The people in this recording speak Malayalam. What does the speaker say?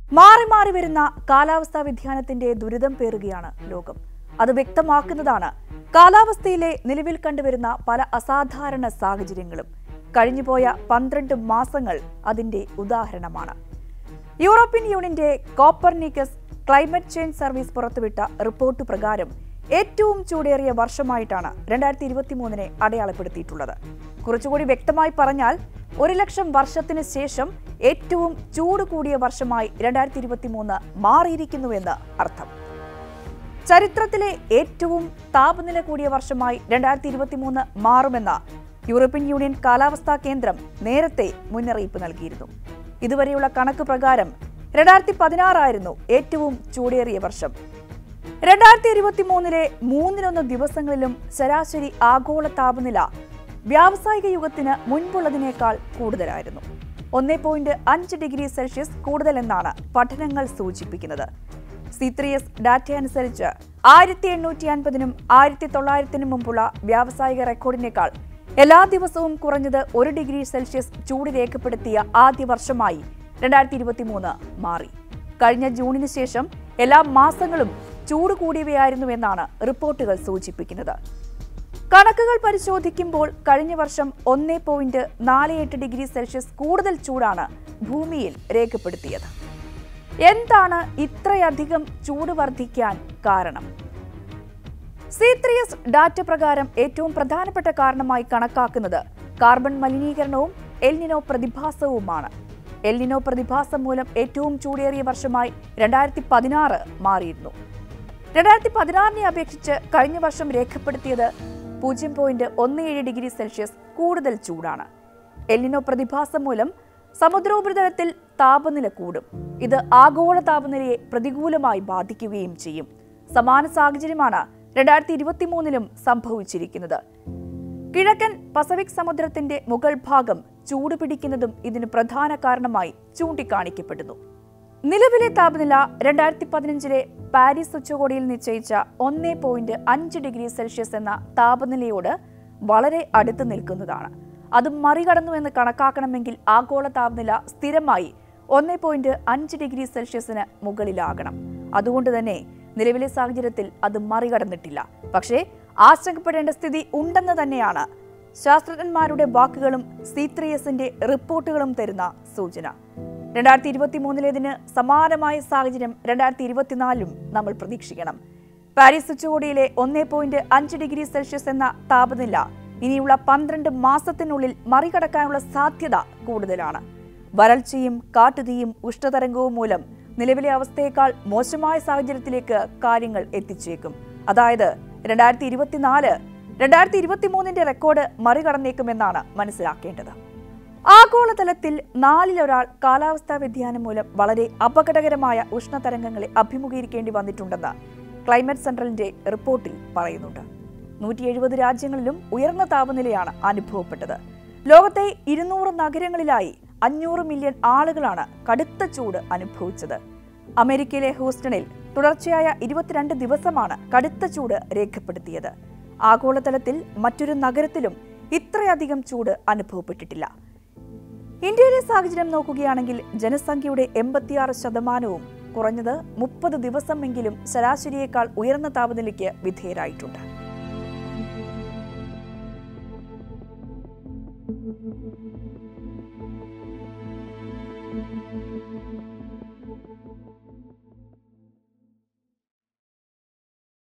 മാറി മാറി വരുന്ന കാലാവസ്ഥാ വ്യതിയാനത്തിന്റെ ദുരിതം പേറുകയാണ് ലോകം അത് വ്യക്തമാക്കുന്നതാണ് കാലാവസ്ഥയിലെ നിലവിൽ കണ്ടുവരുന്ന പല അസാധാരണ സാഹചര്യങ്ങളും കഴിഞ്ഞുപോയ പന്ത്രണ്ട് മാസങ്ങൾ അതിന്റെ ഉദാഹരണമാണ് യൂറോപ്യൻ യൂണിയന്റെ കോപ്പർനിക്കസ് ക്ലൈമറ്റ് ചേഞ്ച് സർവീസ് പുറത്തുവിട്ട റിപ്പോർട്ട് പ്രകാരം ഏറ്റവും ചൂടേറിയ വർഷമായിട്ടാണ് രണ്ടായിരത്തി ഇരുപത്തി മൂന്നിനെ അടയാളപ്പെടുത്തിയിട്ടുള്ളത് കുറച്ചുകൂടി വ്യക്തമായി പറഞ്ഞാൽ ഒരു ലക്ഷം വർഷത്തിന് ശേഷം ഏറ്റവും ചൂട് കൂടിയ വർഷമായി രണ്ടായിരത്തി ഇരുപത്തി മൂന്ന് മാറിയിരിക്കുന്നുവെന്ന് അർത്ഥം ചരിത്രത്തിലെ ഏറ്റവും താപനില കൂടിയ വർഷമായി രണ്ടായിരത്തി ഇരുപത്തി മൂന്ന് മാറുമെന്ന യൂറോപ്യൻ യൂണിയൻ കാലാവസ്ഥാ കേന്ദ്രം നേരത്തെ മുന്നറിയിപ്പ് നൽകിയിരുന്നു ഇതുവരെയുള്ള കണക്ക് പ്രകാരം രണ്ടായിരത്തി പതിനാറായിരുന്നു ഏറ്റവും ചൂടേറിയ വർഷം രണ്ടായിരത്തി ഇരുപത്തി മൂന്നിലെ മൂന്നിലൊന്ന് ദിവസങ്ങളിലും ശരാശരി ആഗോള താപനില വ്യാവസായിക യുഗത്തിന് മുൻപുള്ളതിനേക്കാൾ കൂടുതലായിരുന്നു ഒന്നേ പോയിന്റ് അഞ്ച് ഡിഗ്രി സെൽഷ്യസ് കൂടുതലെന്നാണ് പഠനങ്ങൾ സൂചിപ്പിക്കുന്നത് സി ത്രീ എസ് ഡാറ്റ അനുസരിച്ച് ആയിരത്തി എണ്ണൂറ്റി അൻപതിനും ആയിരത്തി തൊള്ളായിരത്തിനും മുമ്പുള്ള വ്യാവസായിക റെക്കോർഡിനേക്കാൾ എല്ലാ ദിവസവും കുറഞ്ഞത് ഒരു ഡിഗ്രി സെൽഷ്യസ് ചൂട് രേഖപ്പെടുത്തിയ ആദ്യ വർഷമായി രണ്ടായിരത്തി ഇരുപത്തി മൂന്ന് മാറി കഴിഞ്ഞ ജൂണിന് ശേഷം എല്ലാ മാസങ്ങളും ചൂട് കൂടിയവയായിരുന്നുവെന്നാണ് റിപ്പോർട്ടുകൾ സൂചിപ്പിക്കുന്നത് കണക്കുകൾ പരിശോധിക്കുമ്പോൾ കഴിഞ്ഞ വർഷം ഒന്നേ പോയിന്റ് നാല് എട്ട് ഡിഗ്രി സെൽഷ്യസ് കൂടുതൽ ചൂടാണ് ഭൂമിയിൽ രേഖപ്പെടുത്തിയത് എന്താണ് ഇത്രയധികം ചൂട് വർദ്ധിക്കാൻ കാരണം സി ത്രീ എസ് ഡാറ്റ പ്രകാരം ഏറ്റവും പ്രധാനപ്പെട്ട കാരണമായി കണക്കാക്കുന്നത് കാർബൺ മലിനീകരണവും എൽനിനോ പ്രതിഭാസവുമാണ് എൽനിനോ പ്രതിഭാസം മൂലം ഏറ്റവും ചൂടേറിയ വർഷമായി രണ്ടായിരത്തി പതിനാറ് മാറിയിരുന്നു രണ്ടായിരത്തി പതിനാറിനെ അപേക്ഷിച്ച് കഴിഞ്ഞ വർഷം രേഖപ്പെടുത്തിയത് പൂജ്യം പോയിന്റ് ഒന്ന് ഏഴ് ഡിഗ്രി സെൽഷ്യസ് കൂടുതൽ ചൂടാണ് എല്ലിനോ പ്രതിഭാസം മൂലം സമുദ്രോപരിതലത്തിൽ താപനില കൂടും ഇത് ആഗോള താപനിലയെ പ്രതികൂലമായി ബാധിക്കുകയും ചെയ്യും സമാന സാഹചര്യമാണ് രണ്ടായിരത്തി ഇരുപത്തി മൂന്നിലും സംഭവിച്ചിരിക്കുന്നത് കിഴക്കൻ പസഫിക് സമുദ്രത്തിന്റെ മുകൾ ഭാഗം ചൂടുപിടിക്കുന്നതും ഇതിന് പ്രധാന കാരണമായി ചൂണ്ടിക്കാണിക്കപ്പെടുന്നു നിലവിലെ താപനില രണ്ടായിരത്തി പതിനഞ്ചിലെ പാരീസ് ഉച്ചകോടിയിൽ നിശ്ചയിച്ച ഒന്നേ പോയിന്റ് അഞ്ച് ഡിഗ്രി സെൽഷ്യസ് എന്ന താപനിലയോട് വളരെ അടുത്ത് നിൽക്കുന്നതാണ് അത് മറികടന്നു എന്ന് കണക്കാക്കണമെങ്കിൽ ആഗോള താപനില സ്ഥിരമായി ഒന്നേ പോയിന്റ് അഞ്ച് ഡിഗ്രി സെൽഷ്യസിന് മുകളിലാകണം അതുകൊണ്ട് തന്നെ നിലവിലെ സാഹചര്യത്തിൽ അത് മറികടന്നിട്ടില്ല പക്ഷേ ആശങ്കപ്പെടേണ്ട സ്ഥിതി ഉണ്ടെന്ന് തന്നെയാണ് ശാസ്ത്രജ്ഞന്മാരുടെ വാക്കുകളും സി ത്രീ എസിന്റെ റിപ്പോർട്ടുകളും തരുന്ന സൂചന രണ്ടായിരത്തി ഇരുപത്തി മൂന്നിലേതിന് സമാനമായ സാഹചര്യം രണ്ടായിരത്തി ഇരുപത്തിനാലിലും നമ്മൾ പ്രതീക്ഷിക്കണം പാരീസ് ഉച്ചകോടിയിലെ ഒന്നേ പോയിന്റ് അഞ്ച് ഡിഗ്രി സെൽഷ്യസ് എന്ന താപനില ഇനിയുള്ള പന്ത്രണ്ട് മാസത്തിനുള്ളിൽ മറികടക്കാനുള്ള സാധ്യത കൂടുതലാണ് വരൾച്ചയും കാട്ടുതീയും ഉഷ്ണതരംഗവും മൂലം നിലവിലെ അവസ്ഥയേക്കാൾ മോശമായ സാഹചര്യത്തിലേക്ക് കാര്യങ്ങൾ എത്തിച്ചേക്കും അതായത് രണ്ടായിരത്തി ഇരുപത്തിനാല് രണ്ടായിരത്തി ഇരുപത്തി മൂന്നിന്റെ റെക്കോർഡ് മറികടന്നേക്കുമെന്നാണ് മനസ്സിലാക്കേണ്ടത് ആഗോളതലത്തിൽ നാലിലൊരാൾ കാലാവസ്ഥാ വ്യതിയാനം മൂലം വളരെ അപകടകരമായ ഉഷ്ണതരംഗങ്ങളെ അഭിമുഖീകരിക്കേണ്ടി വന്നിട്ടുണ്ടെന്ന് ക്ലൈമറ്റ് സെൻട്രലിന്റെ റിപ്പോർട്ടിൽ പറയുന്നുണ്ട് നൂറ്റി എഴുപത് രാജ്യങ്ങളിലും ഉയർന്ന താപനിലയാണ് അനുഭവപ്പെട്ടത് ലോകത്തെ ഇരുന്നൂറ് നഗരങ്ങളിലായി അഞ്ഞൂറ് മില്യൺ ആളുകളാണ് കടുത്ത ചൂട് അനുഭവിച്ചത് അമേരിക്കയിലെ ഹൂസ്റ്റണിൽ തുടർച്ചയായ ഇരുപത്തിരണ്ട് ദിവസമാണ് കടുത്ത ചൂട് രേഖപ്പെടുത്തിയത് ആഗോളതലത്തിൽ മറ്റൊരു നഗരത്തിലും ഇത്രയധികം ചൂട് അനുഭവപ്പെട്ടിട്ടില്ല ഇന്ത്യയിലെ സാഹചര്യം നോക്കുകയാണെങ്കിൽ ജനസംഖ്യയുടെ എൺപത്തിയാറ് ശതമാനവും കുറഞ്ഞത് മുപ്പത് ദിവസമെങ്കിലും ശരാശരിയേക്കാൾ ഉയർന്ന താപനിലയ്ക്ക് വിധേയരായിട്ടുണ്ട്